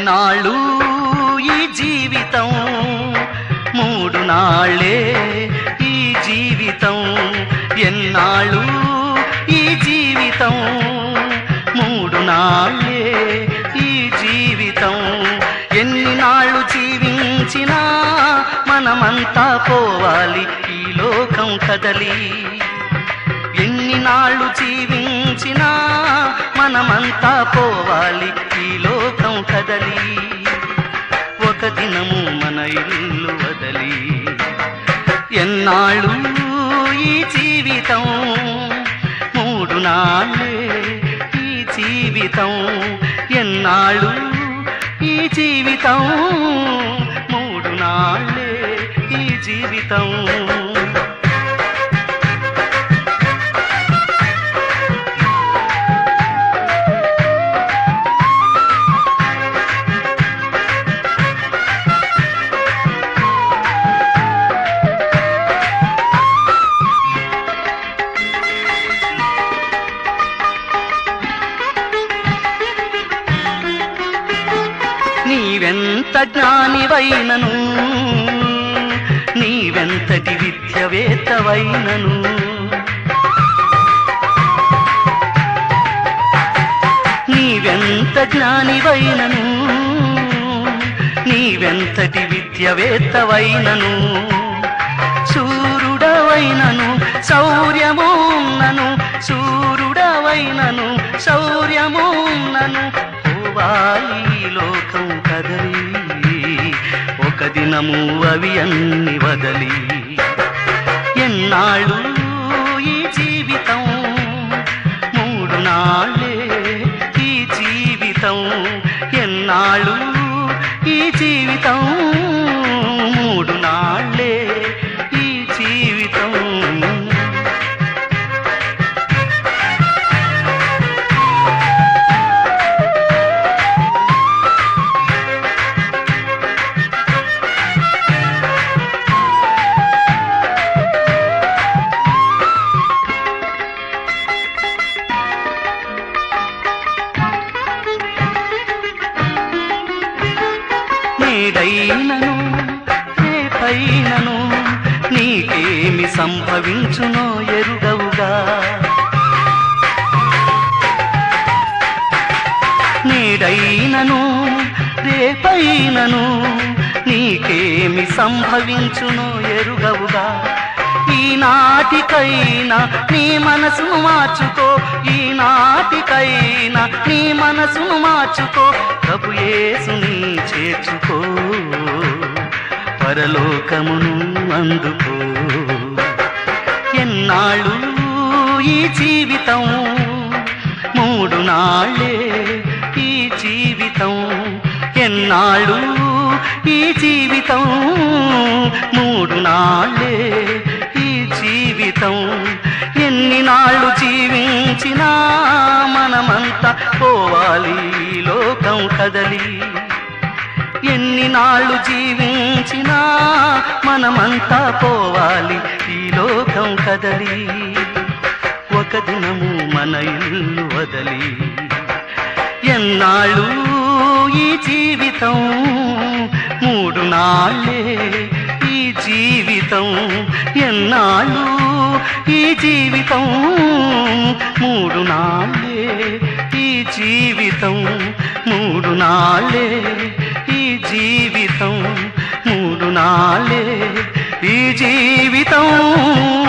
ఎన్నాళ్ళు ఈ జీవితం మూడు నాళ్ళే ఈ జీవితం ఎన్నాళ్ళు ఈ జీవితం మూడు నాళ్ళే ఈ జీవితం ఎన్ని నాళ్ళు జీవించినా మనమంతా పోవాలి ఈ లోకం కదలి ఎన్ని నాళ్ళు జీవించినా మనమంతా పోవాలి ఈ లోకం కదలి ఒక దినము మన ఇల్లు వదలి ఎన్నాళ్ళు ఈ జీవితం మూడు నాళ్ళే ఈ జీవితం ఎన్నాళ్ళు ఈ జీవితం మూడు నాళ్ళే ఈ జీవితం నీవెంత జ్ఞానివైనను నీవెంతటి విద్యవేత్తవైనను నీవెంత జ్ఞానివైనను నీవెంతటి విద్యవేత్తవైనను సూర్యుడవైనను శౌర్యమున్నను సూర్యుడవైనను శౌర్యమున్నను పోవాలి ఈ లోకం కదలి ఒక దినము అవి అన్ని వదలి ఎన్నాళ్ళు ఈ జీవితం మూడు నాళ్ళే ఈ జీవితం ఎన్నాళ్ళు ఈ జీవితం మూడు నాళ్ళే ఈ జీవితం నేడైనను రేపైనను నీకేమి సంభవించునో ఎరుగవుగా నేడైనను రేపైనను నీకేమి సంభవించునో ఎరుగవుగా ఈనాటికైనా నీ మనసును మార్చుకో ఈనాటికైనా నీ మనసును మార్చుకో ప్రభు యేసుని చేర్చుకో పరలోకమును అందుకో ఎన్నాళ్ళు ఈ జీవితం మూడు నాళ్ళే ఈ జీవితం ఎన్నాళ్ళు ఈ జీవితం మూడు నాళ్ళే ఈ జీవితం ఎన్ని నాళ్ళు జీవించినా మనమంతా పోవాలి ఈ లోకం కదలి ఎన్ని నాళ్ళు జీవించినా మనమంతా పోవాలి ఈ లోకం కదలి ఒక దినము మన ఇల్లు వదలి ఎన్నాళ్ళు ఈ జీవితం మూడు నాళ్ళే ఈ జీవితం ఎన్నాళ్ళు ఈ జీవితం మూడు నాళ్ళే ఈ జీవితం మూడు నాళ్ళే ఈ జీవితం మూడు నాళ్ళే ఈ జీవితం